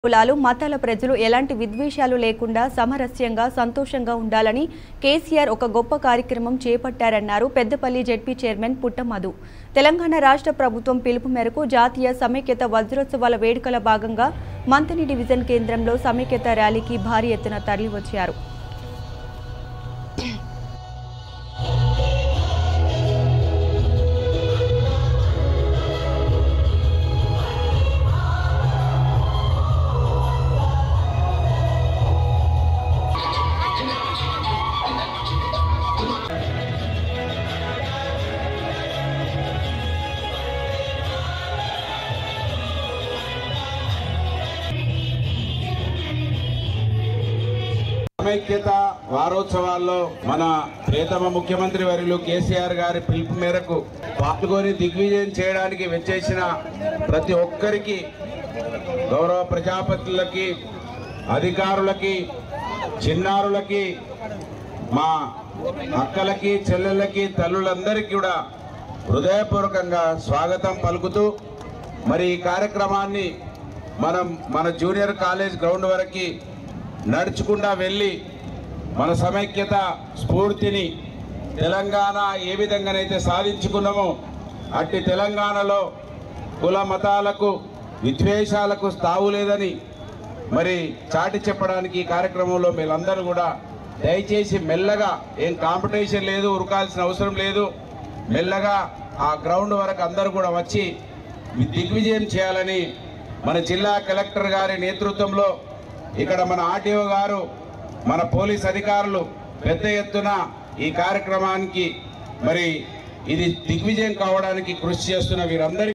కులాలు మతాల ప్రజలు ఎలాంటి విద్వేషాలు లేకుండా సమరస్యంగా సంతోషంగా ఉండాలని కేసీఆర్ ఒక గొప్ప కార్యక్రమం చేపట్టారన్నారు పెద్దపల్లి జెడ్పీ చైర్మన్ పుట్టమధు తెలంగాణ రాష్ట్ర ప్రభుత్వం పిలుపు మేరకు జాతీయ సమైక్యత వజ్రోత్సవాల వేడుకల భాగంగా మంతని డివిజన్ కేంద్రంలో సమైక్యత ర్యాలీకి భారీ ఎత్తున తరలివచ్చారు సమైక్యత వారోత్సవాల్లో మన ప్రియతమ ముఖ్యమంత్రి వర్యులు కేసీఆర్ గారి పిలుపు మేరకు పాల్గొని దిగ్విజయం చేయడానికి వచ్చేసిన ప్రతి ఒక్కరికి గౌరవ ప్రజాపతులకి అధికారులకి చిన్నారులకి మా అక్కలకి చెల్లెళ్ళకి తల్లులందరికీ కూడా హృదయపూర్వకంగా స్వాగతం పలుకుతూ మరి ఈ కార్యక్రమాన్ని మనం మన జూనియర్ కాలేజ్ గ్రౌండ్ వరకు నడుచుకుండా వెళ్ళి మన సమైక్యత స్ఫూర్తిని తెలంగాణ ఏ విధంగానైతే సాధించుకున్నామో అట్టి తెలంగాణలో కుల మతాలకు విద్వేషాలకు తావు లేదని మరి చాటి చెప్పడానికి ఈ కార్యక్రమంలో మీరందరూ కూడా దయచేసి మెల్లగా ఏం కాంపిటీషన్ లేదు ఉరకాల్సిన అవసరం లేదు మెల్లగా ఆ గ్రౌండ్ వరకు అందరూ కూడా వచ్చి దిగ్విజయం చేయాలని మన జిల్లా కలెక్టర్ గారి నేతృత్వంలో ఇక్కడ మన ఆర్టీఓ గారు మన పోలీస్ అధికారులు పెద్ద ఎత్తున ఈ కార్యక్రమానికి మరి ఇది దిగ్విజయం కావడానికి కృషి చేస్తున్న వీరందరికీ